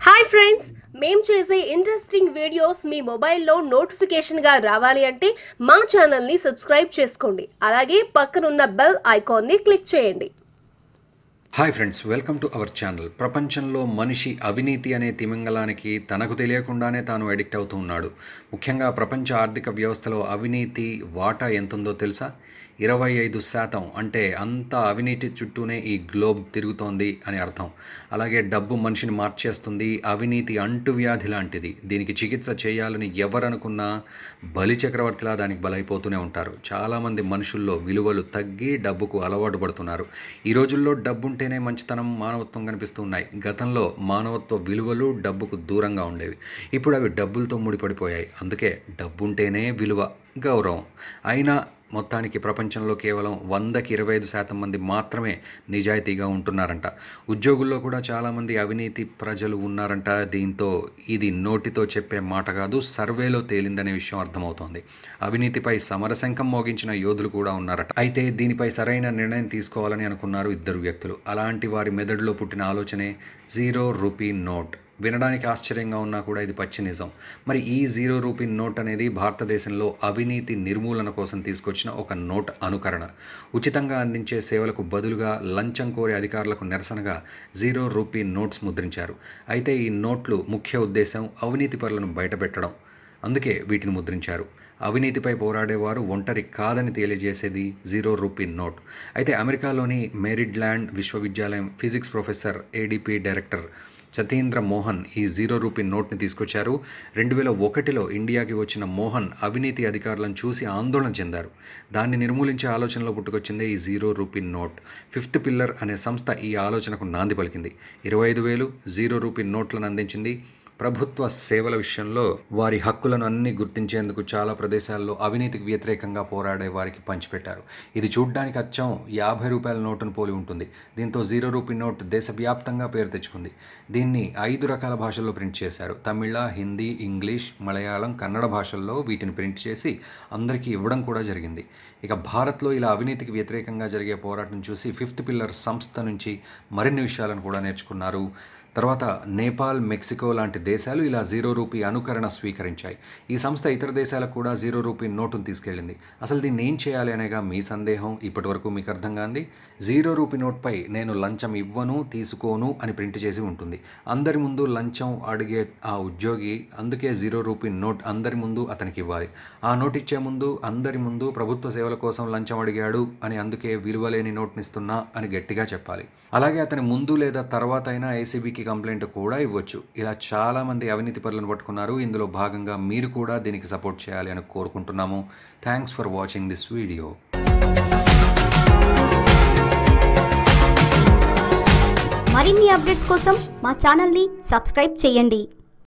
hi friends మేం చేసే interesting videos మీ మొబైల్లో నోటిఫికేషన్గా రావాలి అంటే మా ఛానల్ని సబ్స్క్రైబ్ చేసుకోండి అలాగే పక్కనున్న బెల్ ఐకాన్ని క్లిక్ చేయండి hi friends welcome to our channel ప్రపంచంలో మనిషి అవినీతి అనే తిమింగలానికి తనకు తెలియకుండానే తాను అడిక్ట్ అవుతూ ఉన్నాడు ముఖ్యంగా ప్రపంచ ఆర్థిక వ్యవస్థలో అవినీతి వాటా ఎంతుందో తెలుసా ఇరవై ఐదు శాతం అంటే అంత అవినీతి చుట్టూనే ఈ గ్లోబ్ తిరుగుతోంది అని అర్థం అలాగే డబ్బు మనిషిని మార్చేస్తుంది అవినీతి అంటువ్యాధి లాంటిది దీనికి చికిత్స చేయాలని ఎవరనుకున్నా బలి చక్రవర్తిలా దానికి బలైపోతూనే ఉంటారు చాలామంది మనుషుల్లో విలువలు తగ్గి డబ్బుకు అలవాటు పడుతున్నారు ఈ రోజుల్లో డబ్బు ఉంటేనే మంచితనం మానవత్వం కనిపిస్తూ ఉన్నాయి గతంలో మానవత్వ విలువలు డబ్బుకు దూరంగా ఉండేవి ఇప్పుడు అవి డబ్బులతో ముడిపడిపోయాయి అందుకే డబ్బు ఉంటేనే విలువ గౌరవం అయినా మొత్తానికి ప్రపంచంలో కేవలం వందకి ఇరవై ఐదు శాతం మంది మాత్రమే నిజాయితీగా ఉంటున్నారంట ఉద్యోగుల్లో కూడా చాలామంది అవినీతి ప్రజలు ఉన్నారంట దీంతో ఇది నోటితో చెప్పే మాట కాదు సర్వేలో తేలిందనే విషయం అర్థమవుతోంది అవినీతిపై సమరశంఖం మోగించిన యోధులు కూడా ఉన్నారట అయితే దీనిపై సరైన నిర్ణయం తీసుకోవాలని అనుకున్నారు ఇద్దరు వ్యక్తులు అలాంటి వారి మెదడులో పుట్టిన ఆలోచనే జీరో రూపీ నోట్ వినడానికి ఆశ్చర్యంగా ఉన్నా కూడా ఇది పచ్చి నిజం మరి ఈ జీరో రూపీ నోట్ అనేది భారతదేశంలో అవినీతి నిర్మూలన కోసం తీసుకొచ్చిన ఒక నోట్ అనుకరణ ఉచితంగా అందించే సేవలకు బదులుగా లంచం కోరే అధికారులకు నిరసనగా జీరో రూపీ నోట్స్ ముద్రించారు అయితే ఈ నోట్లు ముఖ్య ఉద్దేశం అవినీతి పరులను బయటపెట్టడం అందుకే వీటిని ముద్రించారు అవినీతిపై పోరాడేవారు ఒంటరి కాదని తెలియజేసేది జీరో రూపీ నోట్ అయితే అమెరికాలోని మేరిడ్ల్యాండ్ విశ్వవిద్యాలయం physics professor ADP director Satindra Mohan ఈ జీరో రూపీ నోట్ని తీసుకొచ్చారు రెండు వేల ఒకటిలో ఇండియాకి వచ్చిన మోహన్ అవినీతి అధికారులను చూసి ఆందోళన చెందారు దాన్ని నిర్మూలించే ఆలోచనలో పుట్టుకొచ్చిందే ఈ zero rupee note fifth pillar అనే సంస్థ ఈ ఆలోచనకు నాంది పలికింది ఇరవై ఐదు వేలు జీరో రూపీ నోట్లను అందించింది ప్రభుత్వ సేవల విషయంలో వారి హక్కులను అన్ని గుర్తించేందుకు చాలా ప్రదేశాల్లో అవినీతికి వ్యతిరేకంగా పోరాడే వారికి పంచిపెట్టారు ఇది చూడ్డానికి అచ్చం యాభై రూపాయల నోటును పోలి ఉంటుంది దీంతో జీరో రూపీ నోట్ దేశవ్యాప్తంగా పేరు తెచ్చుకుంది దీన్ని ఐదు రకాల భాషల్లో ప్రింట్ చేశారు తమిళ హిందీ ఇంగ్లీష్ మలయాళం కన్నడ భాషల్లో వీటిని ప్రింట్ చేసి అందరికీ ఇవ్వడం కూడా జరిగింది ఇక భారత్లో ఇలా అవినీతికి వ్యతిరేకంగా జరిగే పోరాటం చూసి ఫిఫ్త్ పిల్లర్ సంస్థ నుంచి మరిన్ని విషయాలను కూడా నేర్చుకున్నారు తర్వాత నేపాల్ మెక్సికో లాంటి దేశాలు ఇలా జీరో రూపీ అనుకరణ స్వీకరించాయి ఈ సంస్థ ఇతర దేశాలకు కూడా జీరో రూపీ నోటును తీసుకెళ్ళింది అసలు దీన్ని ఏం చేయాలి అనేగా మీ సందేహం ఇప్పటివరకు మీకు అర్థం కాంది జీరో రూపీ నోట్పై నేను లంచం ఇవ్వను తీసుకోను అని ప్రింట్ చేసి ఉంటుంది అందరి ముందు లంచం అడిగే ఆ ఉద్యోగి అందుకే జీరో రూపీ నోట్ అందరి ముందు అతనికి ఇవ్వాలి ఆ నోట్ ఇచ్చే ముందు అందరి ముందు ప్రభుత్వ సేవల కోసం లంచం అడిగాడు అని అందుకే విలువలేని నోట్నిస్తున్నా అని గట్టిగా చెప్పాలి అలాగే అతని ముందు లేదా తర్వాత అయినా ఏసీబీకి కంప్లైంట్ కూడా ఇవ్వచ్చు ఇలా చాలామంది అవినీతి పరులను పట్టుకున్నారు ఇందులో భాగంగా మీరు కూడా దీనికి సపోర్ట్ చేయాలి అని కోరుకుంటున్నాము thanks for watching this video మరిన్ని అప్డేట్స్ కోసం మా ఛానల్ని సబ్స్క్రైబ్ చేయండి